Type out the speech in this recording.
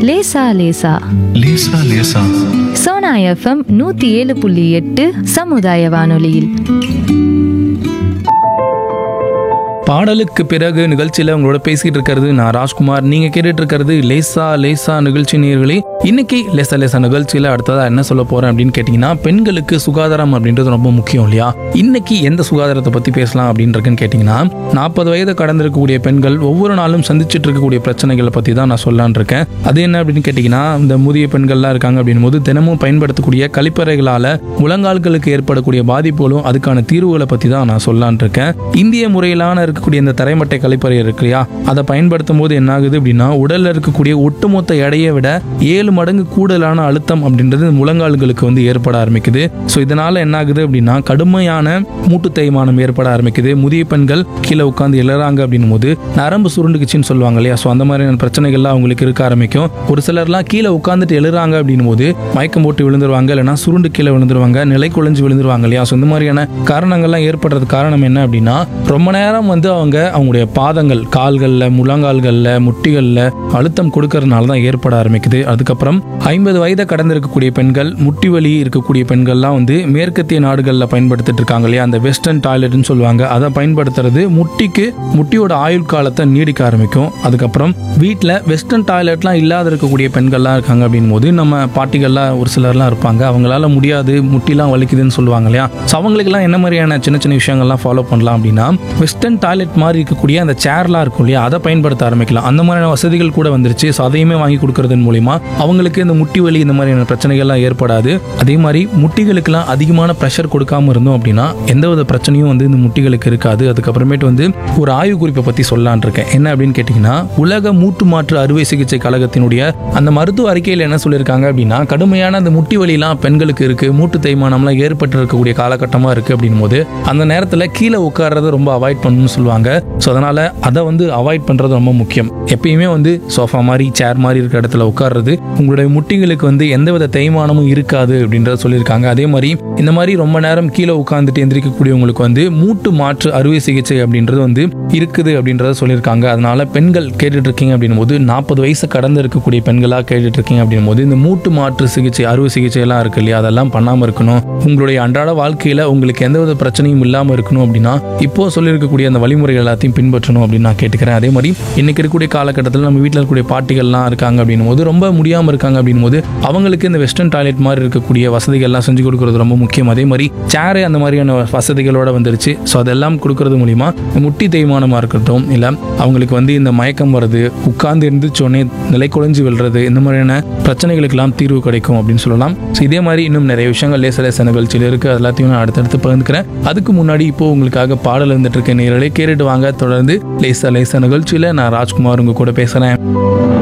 லேசா லேசா லேசா லேசா சோனா எஃப்எம் நூத்தி ஏழு புள்ளி எட்டு சமுதாய வானொலியில் பாடலுக்கு பிறகு நிகழ்ச்சியில் உங்களோட பேசிட்டு இருக்கிறது நான் ராஜ்குமார் நீங்க கேட்டுட்டு இருக்கிறது லேசா லேசா நிகழ்ச்சி நேர்களே இன்னைக்கு லேசா லேசா நிகழ்ச்சியில அடுத்ததா என்ன சொல்ல போறேன் அப்படின்னு கேட்டீங்கன்னா பெண்களுக்கு சுகாதாரம் அப்படின்றது ரொம்ப முக்கியம் இல்லையா இன்னைக்கு எந்த சுகாதாரத்தை பத்தி பேசலாம் அப்படின்றதுன்னு கேட்டீங்கன்னா நாற்பது வயது கடந்திருக்கக்கூடிய பெண்கள் ஒவ்வொரு நாளும் சந்திச்சுட்டு இருக்கக்கூடிய பிரச்சனைகளை பத்தி தான் நான் சொல்லலான் இருக்கேன் அது என்ன அப்படின்னு கேட்டீங்கன்னா இந்த முதிய பெண்கள்லாம் இருக்காங்க அப்படின்னும் போது தினமும் பயன்படுத்தக்கூடிய கழிப்பறைகளால முழங்கால்களுக்கு ஏற்படக்கூடிய பாதிப்புகளும் அதுக்கான தீர்வுகளை பத்தி தான் நான் சொல்லலான் இருக்கேன் இந்திய முறையிலான இருக்கக்கூடிய இந்த தரைமட்டை கழிப்பறை இருக்கு இல்லையா அதை பயன்படுத்தும் போது என்ன ஆகுது அப்படின்னா உடல்ல இருக்கக்கூடிய ஒட்டுமொத்த எடையை விட ஏழு மடங்கு கூடுதலான அழுத்தம் அப்படின்றது இந்த முழங்கால்களுக்கு வந்து ஏற்பட ஆரம்பிக்குது ஸோ இதனால என்ன ஆகுது அப்படின்னா கடுமையான மூட்டு தேய்மானம் ஏற்பட ஆரம்பிக்குது முதிய பெண்கள் கீழே உட்காந்து எழறாங்க அப்படின்னும் போது நரம்பு சுருண்டுக்குச்சின்னு சொல்லுவாங்க இல்லையா ஸோ அந்த மாதிரியான பிரச்சனைகள்லாம் அவங்களுக்கு இருக்க ஆரம்பிக்கும் ஒரு சிலர்லாம் கீழே உட்காந்துட்டு எழுறாங்க அப்படின்னும் போது மயக்கம் போட்டு விழுந்துருவாங்க இல்லைன்னா சுருண்டு கீழே விழுந்துருவாங்க நிலை குலைஞ்சு விழுந்துருவாங்க இல்லையா ஸோ இந்த மாதிரியான காரணங்கள்லாம் ஏற்படுறது காரணம் என்ன அப்படின்னா ரொம்ப நேரம் வந்து அவங்க அவங்களுடைய பாதங்கள் கால்களில் முழங்கால்களில் முட்டிகளில் அழுத்தம் கொடுக்கறதுனால தான் ஏற்பட ஆரம்பிக்குது அதுக்கப்புறம் ஐம்பது வயதை கடந்திருக்கக்கூடிய பெண்கள் முட்டி வலி இருக்கக்கூடிய பெண்கள்லாம் வந்து மேற்கத்திய நாடுகளில் பயன்படுத்திட்டு இருக்காங்க இல்லையா அந்த வெஸ்டர்ன் டாய்லெட்னு சொல்லுவாங்க அதை பயன்படுத்துறது முட்டிக்கு முட்டியோட ஆயுள் காலத்தை நீடிக்க ஆரம்பிக்கும் அதுக்கப்புறம் வீட்டில் வெஸ்டர்ன் டாய்லெட்லாம் இல்லாத இருக்கக்கூடிய பெண்கள்லாம் இருக்காங்க அப்படின் போது நம்ம பாட்டிகள்லாம் ஒரு சிலர்லாம் இருப்பாங்க அவங்களால முடியாது முட்டிலாம் வலிக்குதுன்னு சொல்லுவாங்க இல்லையா ஸோ அவங்களுக்குலாம் என்ன மாதிரியான சின்ன சின்ன விஷயங்கள்லாம் ஃபாலோ பண்ணலாம் அப்படின்னா வெஸ்டர்ன் டாய்லெட் மாதிரி இருக்கக்கூடிய அந்த சேர்லாம் இருக்கும் இல்லையா அதை பயன்படுத்த ஆரம்பிக்கலாம் அந்த மாதிரியான வசதிகள் கூட வந்துருச்சு ஸோ அதையுமே வாங்கி கொடுக்கறதன் மூலிமா அவங்களுக்கு இந்த முட்டி வலி இந்த மாதிரியான பிரச்சனைகள்லாம் ஏற்படாது அதே மாதிரி முட்டிகளுக்கெல்லாம் அதிகமான ப்ரெஷர் கொடுக்காம இருந்தோம் அப்படின்னா எந்தவித பிரச்சனையும் வந்து இந்த முட்டிகளுக்கு இருக்காது அதுக்கப்புறமேட்டு வந்து ஒரு ஆய்வு குறிப்பை பற்றி சொல்லலான் இருக்கேன் என்ன அப்படின்னு கேட்டிங்கன்னா உலக மூட்டு மாற்று அறுவை சிகிச்சை கழகத்தினுடைய அந்த மருத்துவ அறிக்கையில் என்ன சொல்லியிருக்காங்க அப்படின்னா கடுமையான அந்த முட்டி வலிலாம் பெண்களுக்கு இருக்கு மூட்டு தேய்மானம்லாம் ஏற்பட்டு இருக்கக்கூடிய காலகட்டமாக இருக்கு அப்படின்னும் போது அந்த நேரத்தில் கீழே உட்கார்றத ரொம்ப அவாய்ட் பண்ணணும்னு சொல்லுவாங்க ஸோ அதனால அதை வந்து அவாய்ட் பண்ணுறது ரொம்ப முக்கியம் எப்பயுமே வந்து சோஃபா மாதிரி சேர் மாதிரி இருக்கிற இடத்துல உட்கார்றது உங்களுடைய முட்டிகளுக்கு வந்து எந்தவித தேய்மானமும் இருக்காது அப்படின்றத சொல்லியிருக்காங்க அதே மாதிரி இந்த மாதிரி ரொம்ப நேரம் கீழே உட்காந்துட்டு எந்திரிக்கக்கூடியவங்களுக்கு வந்து மூட்டு மாற்று அறுவை சிகிச்சை அப்படின்றது வந்து இருக்குது அப்படின்றத சொல்லியிருக்காங்க அதனால பெண்கள் கேட்டுட்டு இருக்கீங்க அப்படின்னும் போது நாற்பது வயசு கடந்து இருக்கக்கூடிய பெண்களாக கேட்டுட்டு இருக்கீங்க அப்படின்னும் போது இந்த மூட்டு மாற்று சிகிச்சை அறுவை சிகிச்சை எல்லாம் இருக்கு இல்லையா அதெல்லாம் பண்ணாமல் இருக்கணும் உங்களுடைய அன்றாட வாழ்க்கையில் உங்களுக்கு எந்தவித பிரச்சனையும் இல்லாமல் இருக்கணும் அப்படின்னா இப்போ சொல்லியிருக்கக்கூடிய அந்த வழிமுறைகள் எல்லாத்தையும் பின்பற்றணும் அப்படின்னு நான் கேட்டுக்கிறேன் அதே மாதிரி இன்னைக்கு இருக்கக்கூடிய காலகட்டத்தில் நம்ம வீட்டில் இருக்கக்கூடிய பாட்டிகள்லாம் இருக்காங்க அப்படின்னும் போது ரொம்ப முடியாமல் இருக்காங்க அப்படின்னும் போது அவங்களுக்கு இந்த வெஸ்டர்ன் டாய்லெட் மாதிரி இருக்கக்கூடிய வசதிகள்லாம் செஞ்சு கொடுக்கறது ரொம்ப முக்கியம் அதே மாதிரி சேரு அந்த மாதிரியான வசதிகளோட வந்துருச்சு ஸோ அதெல்லாம் கொடுக்கறது மூலிமா முட்டி தேய்மானமாக இருக்கட்டும் இல்லை அவங்களுக்கு வந்து இந்த மயக்கம் வருது உட்கார்ந்து இருந்துச்சோடனே நிலை குலைஞ்சு விழுறது இந்த மாதிரியான பிரச்சனைகளுக்கெல்லாம் தீர்வு கிடைக்கும் அப்படின்னு சொல்லலாம் ஸோ இதே மாதிரி இன்னும் நிறைய விஷயங்கள் லேச லேச நிகழ்ச்சியில் இருக்குது அது எல்லாத்தையும் நான் அடுத்தடுத்து பகிர்ந்துக்கிறேன் அதுக்கு முன்னாடி இப்போ உங்களுக்காக பாடல் இருந்துட்டு இருக்க நேரலே கேட்டுட்டு வாங்க தொடர்ந்து லேசா லேசா நிகழ்ச்சியில் நான் ராஜ்குமார் உங்க கூட பேசுகிறேன்